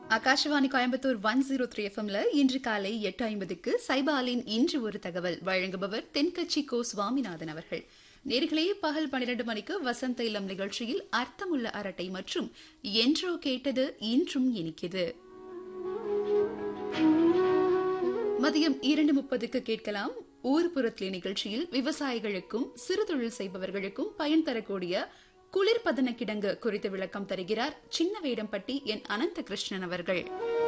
Akashvani Coimbatore one zero three எஃப்எம்ல இன்று காலை எட்டு ஐம்பதுக்கு சைபாலின் இன்று ஒரு தகவல் வழங்குபவர் தென்கட்சி கோ சுவாமிநாதன் அவர்கள் நேர்களே பகல் பன்னிரண்டு மணிக்கு வசந்த இளம் நிகழ்ச்சியில் அர்த்தமுள்ள அரட்டை மற்றும் என்றோ கேட்டது இன்றும் இனிக்குது மதியம் இரண்டு முப்பதுக்கு கேட்கலாம் ஊர்புறத்திலே நிகழ்ச்சியில் விவசாயிகளுக்கும் சிறுதொழில் செய்பவர்களுக்கும் பயன் தரக்கூடிய குளிர்பதன கிடங்கு குறித்து விளக்கம் தருகிறார் சின்ன வேடம்பட்டி என் அனந்த கிருஷ்ணன் அவர்கள்